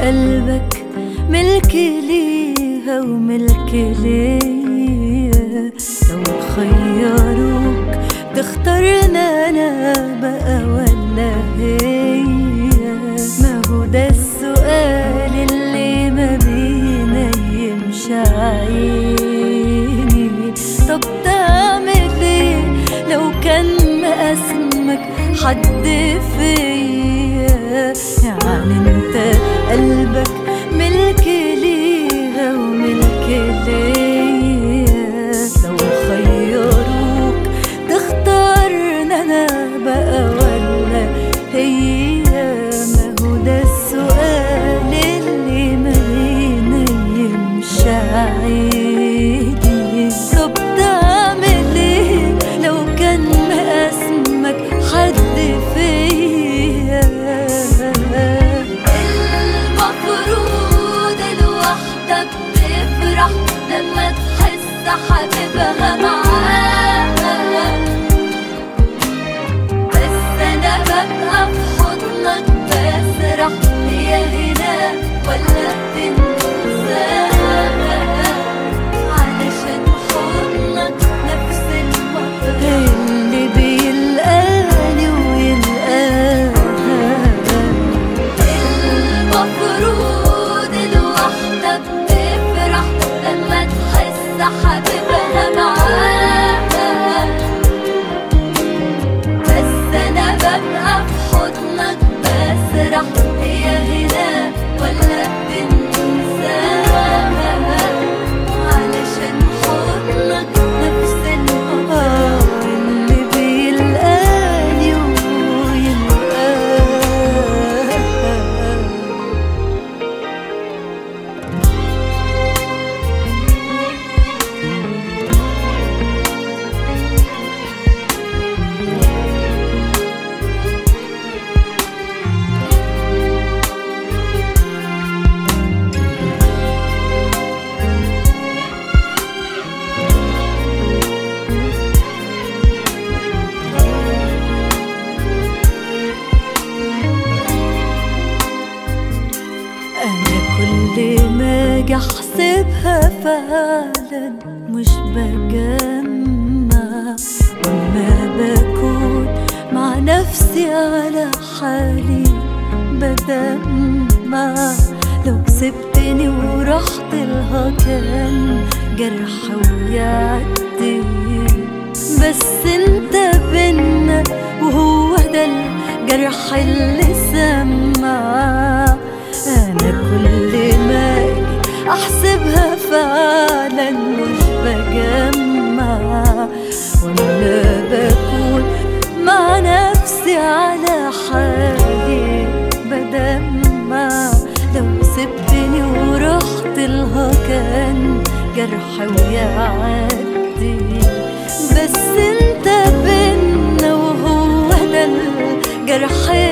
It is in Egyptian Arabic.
قلبك ملك ليها وملك ليا لو خيروك تختارنا انا بقى ولا هي ما هو ده السؤال اللي ما بينيمش عيني طب تعمل ايه لو كان مقاسمك حد فيا يعني انت قلبك ملك ليها وملك ليا لو خيروك تختارنا انا بقى ولا هي ما هو ده السؤال اللي ما ينيمش عيني طب تعمل ايه لو كان مقاسمك حد فيا المفروض الواحدة بتفرح لما تحس حبيبها معاها بس أنا ببقى في حضنك بسرح هي هنا ولا بتنساها علشان حضنك نفس المطرح اللي بيلقاني ويلقاها المفروض الواحدة بتفرح لما تحس حبيبها معاها بس أنا ببقى في حضنك بسرح هي هنا ولا بنساها علشان حضنك نفس المطرح آه اللي بيلقاني ويلقاها أنا كل ما أجي أحسبها فعلا مش بجمع وما بكون مع نفسي على حالي بدمع لو سبتني ورحت لها كان جرح ويعدي بس انت بينا وهو ده الجرح اللي سمع انا كل ما اجي احسبها فعلا مش بجمع ولا بكون مع نفسي على حالي بدمع لو سبتني ورحت لها كان جرح ويعدي بس انت بينا وهو ده الجرح